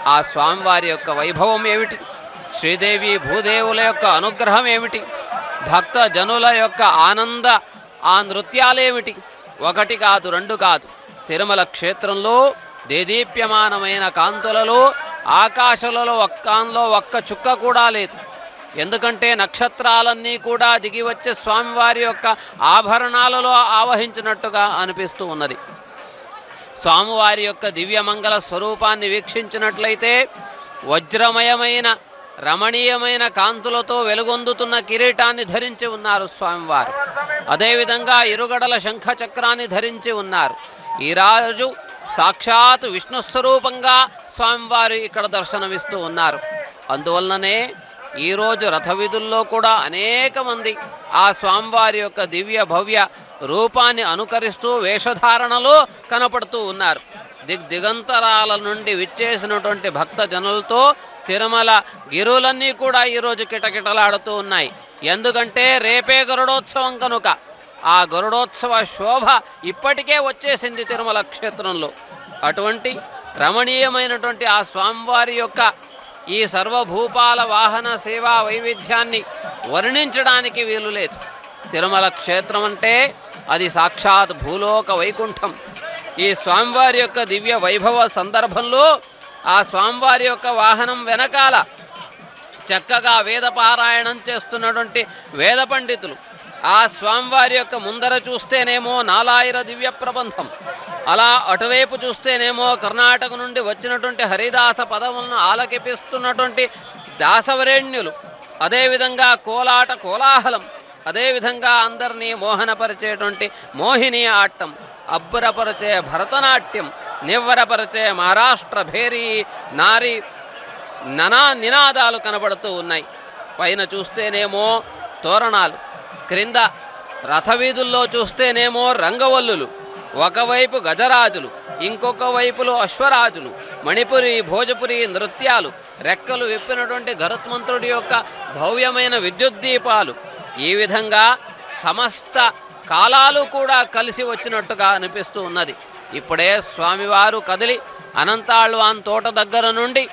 ఆ స్వామివారి యొక్క వైభవం ఏమిటి శ్రీదేవి భూదేవుల యొక్క అనుగ్రహం ఏమిటి భక్త జనుల యొక్క ఆనంద ఆ నృత్యాలేమిటి ఒకటి కాదు రెండు కాదు తిరుమల క్షేత్రంలో దేదీప్యమానమైన కాంతులలో ఆకాశలలో ఒక్కాన్లో ఒక్క చుక్క కూడా లేదు ఎందుకంటే నక్షత్రాలన్నీ కూడా దిగి వచ్చే స్వామివారి యొక్క ఆభరణాలలో ఆవహించినట్టుగా అనిపిస్తూ ఉన్నది స్వామివారి యొక్క దివ్యమంగళ స్వరూపాన్ని వీక్షించినట్లయితే వజ్రమయమైన రమణీయమైన కాంతులతో వెలుగొందుతున్న కిరీటాన్ని ధరించి ఉన్నారు స్వామివారు అదేవిధంగా ఇరుగడల శంఖ చక్రాన్ని ధరించి ఉన్నారు ఈ రాజు సాక్షాత్ విష్ణు స్వరూపంగా స్వామివారు ఇక్కడ దర్శనమిస్తూ ఉన్నారు అందువలననే ఈరోజు రథ వీధుల్లో కూడా అనేక మంది ఆ స్వామివారి యొక్క దివ్య భవ్య రూపాన్ని అనుకరిస్తూ వేషధారణలో కనపడుతూ ఉన్నారు దిగ్ దిగంతరాల నుండి విచ్చేసినటువంటి భక్త జనులతో తిరుమల గిరులన్నీ కూడా ఈరోజు కిటకిటలాడుతూ ఉన్నాయి ఎందుకంటే రేపే గరుడోత్సవం కనుక ఆ గరుడోత్సవ శోభ ఇప్పటికే వచ్చేసింది తిరుమల క్షేత్రంలో అటువంటి రమణీయమైనటువంటి ఆ స్వామివారి యొక్క ఈ సర్వభూపాల వాహన సేవా వైవిధ్యాన్ని వర్ణించడానికి వీలు లేదు తిరుమల క్షేత్రం అంటే అది సాక్షాత్ భూలోక వైకుంఠం ఈ స్వామివారి యొక్క దివ్య వైభవ సందర్భంలో ఆ స్వామివారి యొక్క వాహనం వెనకాల చక్కగా వేద పారాయణం చేస్తున్నటువంటి వేద పండితులు ఆ స్వామివారి యొక్క ముందర చూస్తేనేమో నాలాయిర దివ్య ప్రబంధం అలా అటువైపు చూస్తేనేమో కర్ణాటక నుండి వచ్చినటువంటి హరిదాస పదములను ఆలకిపిస్తున్నటువంటి దాసవరేణ్యులు అదేవిధంగా కోలాట కోలాహలం అదేవిధంగా అందరినీ మోహనపరిచేటువంటి మోహిని ఆట్టం అబ్బురపరిచే భరతనాట్యం నివ్వరపరిచే మహారాష్ట్ర భేరీ నారి ననా నినాదాలు కనబడుతూ ఉన్నాయి పైన చూస్తేనేమో తోరణాలు క్రింద రథవీధుల్లో చూస్తేనేమో రంగవల్లులు ఒకవైపు గజరాజులు ఇంకొక వైపులో అశ్వరాజులు మణిపురి భోజపురి నృత్యాలు రెక్కలు విప్పినటువంటి గరుత్మంతుడి యొక్క భవ్యమైన విద్యుత్ దీపాలు ఈ విధంగా సమస్త కాలాలు కూడా కలిసి వచ్చినట్టుగా అనిపిస్తూ ఉన్నది ఇప్పుడే స్వామివారు కదిలి అనంతాళ్వాన్ తోట దగ్గర నుండి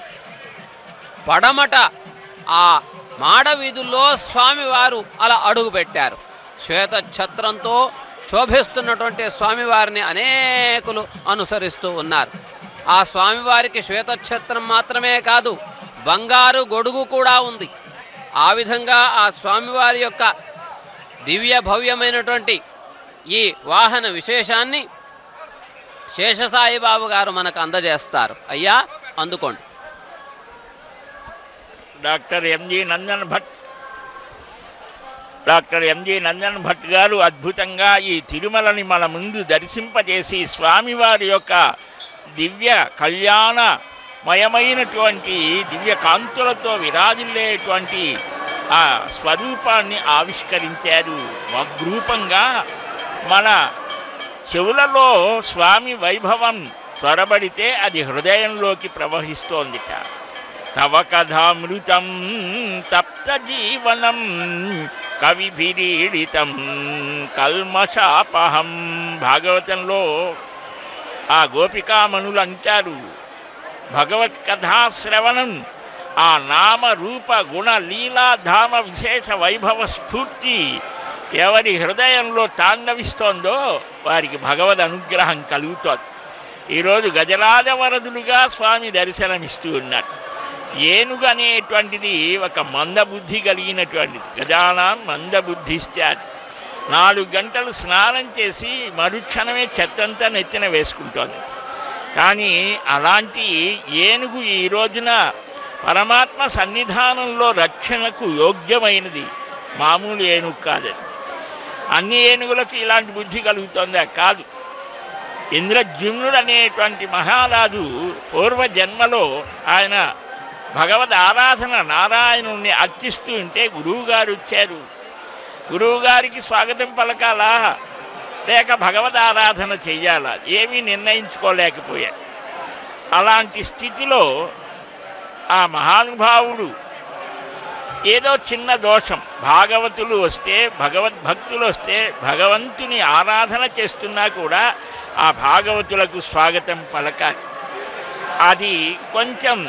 పడమట ఆ మాడ వీధుల్లో స్వామివారు అలా అడుగు పెట్టారు శ్వేత ఛత్రంతో శోభిస్తున్నటువంటి స్వామివారిని అనేకులు అనుసరిస్తూ ఉన్నారు ఆ స్వామివారికి శ్వేత ఛత్రం మాత్రమే కాదు బంగారు గొడుగు కూడా ఉంది ఆ విధంగా ఆ స్వామివారి యొక్క దివ్య భవ్యమైనటువంటి ఈ వాహన విశేషాన్ని శేషసాయిబాబు గారు మనకు అందజేస్తారు అయ్యా అందుకోండి doctor MG Nandan Bhat doctor MG Nandan Bhat గారు అద్భుతంగా ఈ తిరుమలని మన ముందు దర్శింపజేసి స్వామివారి యొక్క దివ్య కళ్యాణమయమైనటువంటి దివ్య కాంతులతో విరాజిల్లేటువంటి ఆ స్వరూపాన్ని ఆవిష్కరించారు వగ్రూపంగా మన చెవులలో స్వామి వైభవం త్వరబడితే అది హృదయంలోకి ప్రవహిస్తోందిట తవ కథామృతం తప్త జీవనం కవిభిరీడితం కల్మషాపహం భాగవతంలో ఆ గోపికామణులు అంటారు భగవత్ కథాశ్రవణం ఆ నామ రూప గుణ లీలా ధామ విశేష వైభవ స్ఫూర్తి ఎవరి హృదయంలో తాండవిస్తోందో వారికి భగవద్ అనుగ్రహం కలుగుతోంది ఈరోజు గజరాజ వరదులుగా స్వామి దర్శనమిస్తూ ఉన్నారు ఏనుగు అనేటువంటిది ఒక మందబుద్ధి కలిగినటువంటిది గజానాం మందబుద్ధిస్తారు నాలుగు గంటలు స్నానం చేసి మరుక్షణమే చెత్తంతా నెత్తిన వేసుకుంటోంది కానీ అలాంటి ఏనుగు ఈ రోజున పరమాత్మ సన్నిధానంలో రక్షణకు యోగ్యమైనది మామూలు ఏనుగు కాదది అన్ని ఏనుగులకు ఇలాంటి బుద్ధి కలుగుతుందా కాదు ఇంద్రజుమ్నుడు అనేటువంటి మహారాజు పూర్వ జన్మలో ఆయన భగవద్ ఆరాధన నారాయణుణ్ణి అర్చిస్తూ ఉంటే గురువుగారు వచ్చారు గురువుగారికి స్వాగతం పలకాలా లేక భగవద్ ఆరాధన చెయ్యాలా ఏమీ నిర్ణయించుకోలేకపోయారు అలాంటి స్థితిలో ఆ మహానుభావుడు ఏదో చిన్న దోషం భాగవతులు వస్తే భగవద్భక్తులు వస్తే భగవంతుని ఆరాధన చేస్తున్నా కూడా ఆ భాగవతులకు స్వాగతం పలకాలి అది కొంచెం